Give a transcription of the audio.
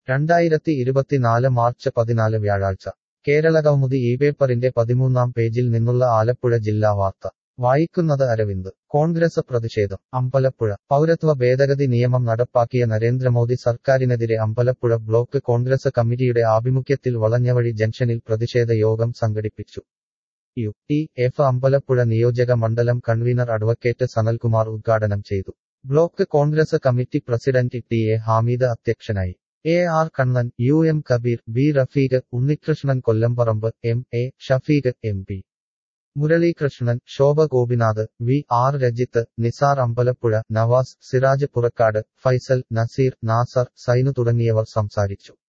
രണ്ടായിരത്തി ഇരുപത്തിനാല് മാർച്ച് പതിനാല് വ്യാഴാഴ്ച കേരളകൗമുദി ഈ പേപ്പറിന്റെ പതിമൂന്നാം പേജിൽ നിന്നുള്ള ആലപ്പുഴ ജില്ലാ വാർത്ത വായിക്കുന്നത് അരവിന്ദ് കോൺഗ്രസ് പ്രതിഷേധം അമ്പലപ്പുഴ പൗരത്വ ഭേദഗതി നിയമം നടപ്പാക്കിയ നരേന്ദ്രമോദി സർക്കാരിനെതിരെ അമ്പലപ്പുഴ ബ്ലോക്ക് കോൺഗ്രസ് കമ്മിറ്റിയുടെ ആഭിമുഖ്യത്തിൽ വളഞ്ഞവഴി ജംഗ്ഷനിൽ പ്രതിഷേധ യോഗം സംഘടിപ്പിച്ചു യു ടി എഫ് അമ്പലപ്പുഴ നിയോജക മണ്ഡലം കൺവീനർ അഡ്വക്കേറ്റ് സനൽകുമാർ ഉദ്ഘാടനം ചെയ്തു block Congress committee president T A Hameed അധ്യക്ഷനായി A R Kannan U M Kabeer B Rafeeq Unnikrishnan Kollamparambu M A Shafeeq M P Muralikrishnan Shobha Gopinath V R Rajith Nisar Ambalappuzha Navas Siraj Purakkad Faisal Naseer Nasar Sainu തുടങ്ങിയവർ സംസാരിച്ചു